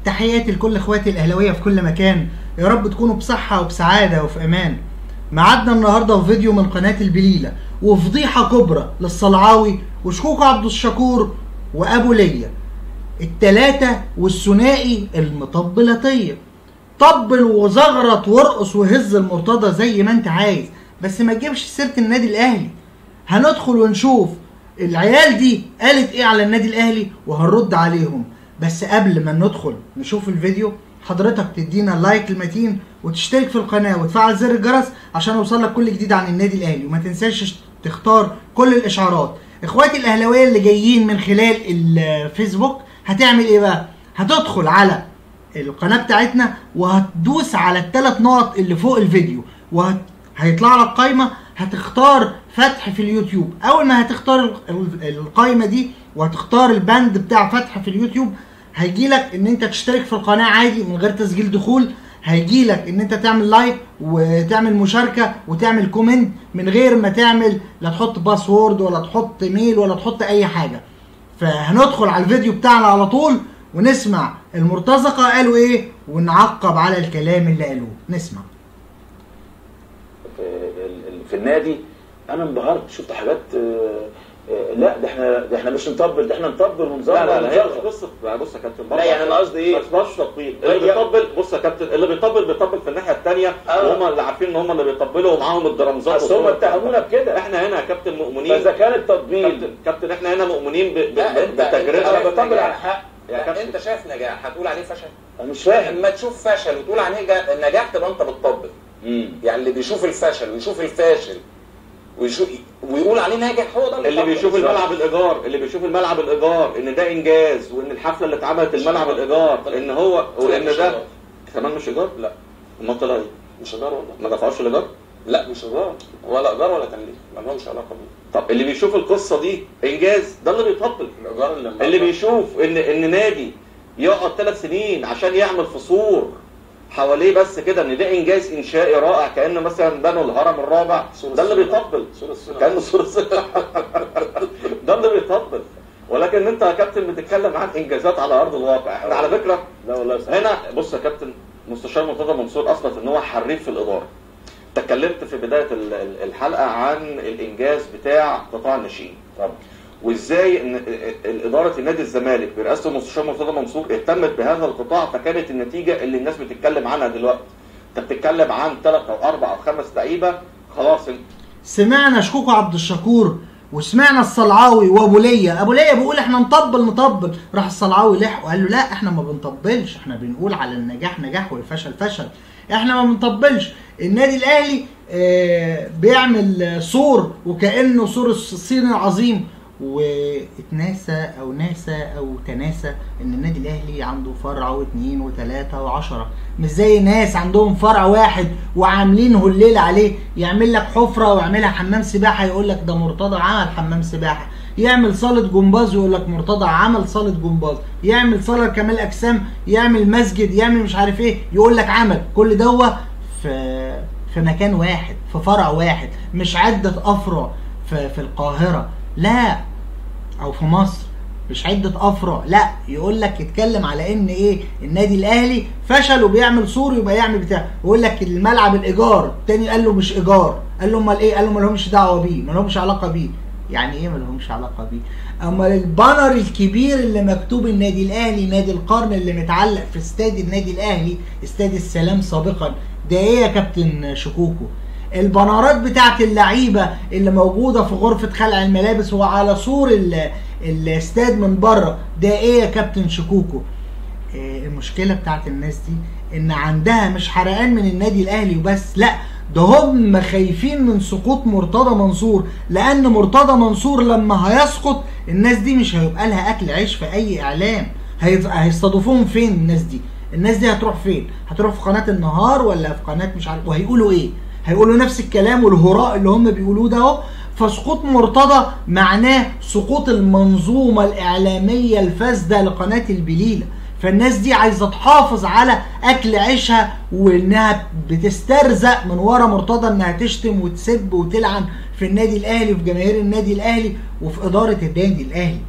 تحياتي لكل اخواتي الاهلاويه في كل مكان يا رب تكونوا بصحه وبسعاده وفي امان معادنا النهارده في فيديو من قناه البليله وفضيحه كبرى للصلعاوي وشكوكو عبد الشكور وابو ليا التلاتة والثنائي المطبلاتية طبل وزغرط وارقص وهز المرتضى زي ما انت عايز بس ما تجيبش سيره النادي الاهلي هندخل ونشوف العيال دي قالت ايه على النادي الاهلي وهنرد عليهم بس قبل ما ندخل نشوف الفيديو حضرتك تدينا لايك المتين وتشترك في القناه وتفعل زر الجرس عشان يوصلك كل جديد عن النادي الاهلي وما تنساش تختار كل الاشعارات اخواتي الاهلاويه اللي جايين من خلال الفيسبوك هتعمل ايه بقى هتدخل على القناه بتاعتنا وهتدوس على الثلاث نقط اللي فوق الفيديو وهيطلع لك قائمه هتختار فتح في اليوتيوب اول ما هتختار ال- ال- القائمه دي وهتختار البند بتاع فتح في اليوتيوب هيجي لك ان انت تشترك في القناه عادي من غير تسجيل دخول هيجي لك ان انت تعمل لايك وتعمل مشاركه وتعمل كومنت من غير ما تعمل لا تحط باسورد ولا تحط ميل ولا تحط اي حاجه فهندخل على الفيديو بتاعنا على طول ونسمع المرتزقه قالوا ايه ونعقب على الكلام اللي قالوه نسمع في, ال- في النادي انا انبهرت شفت حاجات آه، آه، لا ده احنا ده احنا مش نطبل ده احنا نطبل ونظبط لا لا لا هي ونظبط. مش قصه يعني بص يا كابتن لا، يعني أنا قصدي إيه؟ ما اسمهاش تطبيل اللي هي- بيطبل بص يا كابتن اللي بيطبل بيطبل في الناحيه الثانيه آه. وهم اللي عارفين ان هم اللي بيطبلوا ومعاهم الدرامزات اصل هم والصور. اتهمونا بكده احنا هنا يا كابتن مؤمنين فاذا كان التطبيل كابتن كابتن احنا هنا مؤمنين ب- ب- لا انت بتجربه أنا انت بطبل نجاح. على الحق. يا لا كابتن. انت شايف نجاح هتقول عليه فشل انا مش فاهم اما تشوف فشل وتقول عليه جا- نجاح تبقى انت بتطبل مم. يعني اللي بيشوف الفشل ويشوف الفاشل ويشوف ويقول عليه ناجح هو ده اللي طبل. بيشوف الملعب الايجار اللي بيشوف الملعب الايجار ان ده انجاز وان الحفله اللي اتعملت الملعب الايجار ان هو وان مش ده إيجار. كمان مش ايجار لا امال طلع ايه؟ مش ايجار والله ما دفعوش الايجار لا مش ايجار ولا ايجار ولا تمليك ما لهمش علاقه بيه طب اللي بيشوف القصه دي انجاز ده اللي بيطبل الايجار اللي اللي بيشوف ان ان نادي يقعد ثلاث سنين عشان يعمل فصول حواليه بس كده ان ده انجاز انشائي رائع كانه مثلا بنوا الهرم الرابع سور ده اللي الصين. بيطبل سور الصين. كانه سور الصين ده اللي بيطبل ولكن انت يا كابتن بتتكلم عن انجازات على ارض الواقع احنا على فكره لا والله صح. هنا بص يا كابتن مستشار مرتضى منصور اثبت ان هو حريف في الاداره انت اتكلمت في بدايه ال- ال- الحلقه عن الانجاز بتاع قطاع الناشئين طبعا وازاي ان اداره النادي الزمالك برئاسه المستشار مرتضى منصور اهتمت بهذا القطاع فكانت النتيجه اللي الناس بتتكلم عنها دلوقتي انت بتتكلم عن ثلاث او اربع او خمس لعيبه خلاص انت سمعنا شكوكو عبد الشكور وسمعنا الصلعاوي وابو ليا ابو ليا بيقول احنا نطبل نطبل راح الصلعاوي لح وقال له لا احنا ما بنطبلش احنا بنقول على النجاح نجاح والفشل فشل احنا ما بنطبلش النادي الاهلي اه بيعمل سور وكانه سور الصين العظيم واتناسى او ناسى او تناسى ان النادي الاهلي عنده فرع واثنين وثلاثه وعشره مش زي ناس عندهم فرع واحد وعاملين هليل عليه يعمل لك حفره ويعملها حمام سباحه يقول لك ده مرتضى عمل حمام سباحه يعمل صاله جمباز ويقول لك مرتضى عمل صاله جمباز يعمل صاله كمال اجسام يعمل مسجد يعمل مش عارف ايه يقول لك عمل كل دوه في في مكان واحد في فرع واحد مش عده افرع في في القاهره لا او في مصر مش عدة افرع لا يقول لك يتكلم على ان ايه النادي الاهلي فشل وبيعمل سور يبقى يعمل بتاع يقول لك الملعب الايجار التاني قال له مش ايجار قال له امال ايه قال له ما لهمش دعوه بيه ما لهمش علاقه بيه يعني ايه ما لهمش علاقه بيه اما البانر الكبير اللي مكتوب النادي الاهلي نادي القرن اللي متعلق في استاد النادي الاهلي استاد السلام سابقا ده ايه يا كابتن شكوكو البنرات بتاعت اللعيبه اللي موجوده في غرفه خلع الملابس وعلى سور ال- الاستاد من بره ده ايه يا كابتن شكوكو إيه المشكله بتاعت الناس دي ان عندها مش حرقان من النادي الاهلي وبس لا ده هم خايفين من سقوط مرتضى منصور لان مرتضى منصور لما هيسقط الناس دي مش هيبقى لها اكل عيش في اي اعلام هيز- هيستضيفوهم فين الناس دي الناس دي هتروح فين هتروح في قناه النهار ولا في قناه مش عارف وهيقولوا ايه هيقولوا نفس الكلام والهراء اللي هم بيقولوه ده اهو فسقوط مرتضى معناه سقوط المنظومه الاعلاميه الفاسده لقناه البليله فالناس دي عايزه تحافظ على اكل عيشها وانها بتسترزق من ورا مرتضى انها تشتم وتسب وتلعن في النادي الاهلي وفي جماهير النادي الاهلي وفي اداره النادي الاهلي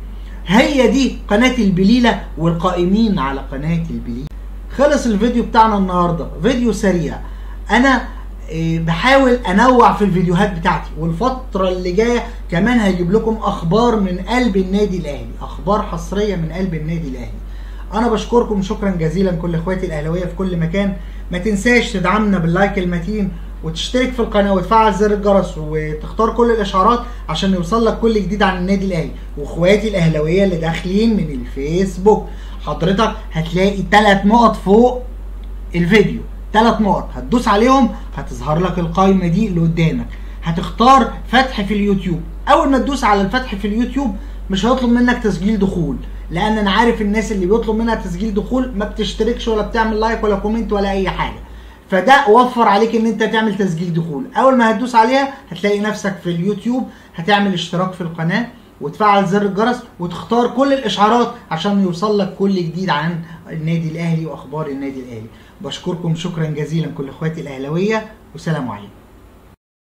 هي دي قناه البليله والقائمين على قناه البليله خلص الفيديو بتاعنا النهارده فيديو سريع انا إيه، بحاول انوع في الفيديوهات بتاعتي والفتره اللي جايه كمان هجيب لكم اخبار من قلب النادي الاهلي اخبار حصريه من قلب النادي الاهلي انا بشكركم شكرا جزيلا كل اخواتي الاهلاويه في كل مكان ما تنساش تدعمنا باللايك المتين وتشترك في القناه وتفعل زر الجرس وتختار كل الاشعارات عشان يوصل لك كل جديد عن النادي الاهلي واخواتي الاهلاويه اللي داخلين من الفيسبوك حضرتك هتلاقي ثلاث نقط فوق الفيديو ثلاث نقط هتدوس عليهم هتظهر لك القائمه دي اللي قدامك هتختار فتح في اليوتيوب اول ما تدوس على الفتح في اليوتيوب مش هيطلب منك تسجيل دخول لان انا عارف الناس اللي بيطلب منها تسجيل دخول ما بتشتركش ولا بتعمل لايك ولا كومنت ولا اي حاجه فده وفر عليك ان انت تعمل تسجيل دخول اول ما هتدوس عليها هتلاقي نفسك في اليوتيوب هتعمل اشتراك في القناه وتفعل زر الجرس وتختار كل الاشعارات عشان يوصل لك كل جديد عن النادي الاهلي واخبار النادي الاهلي بشكركم شكرا جزيلا كل اخواتي الاهلاويه وسلام عليكم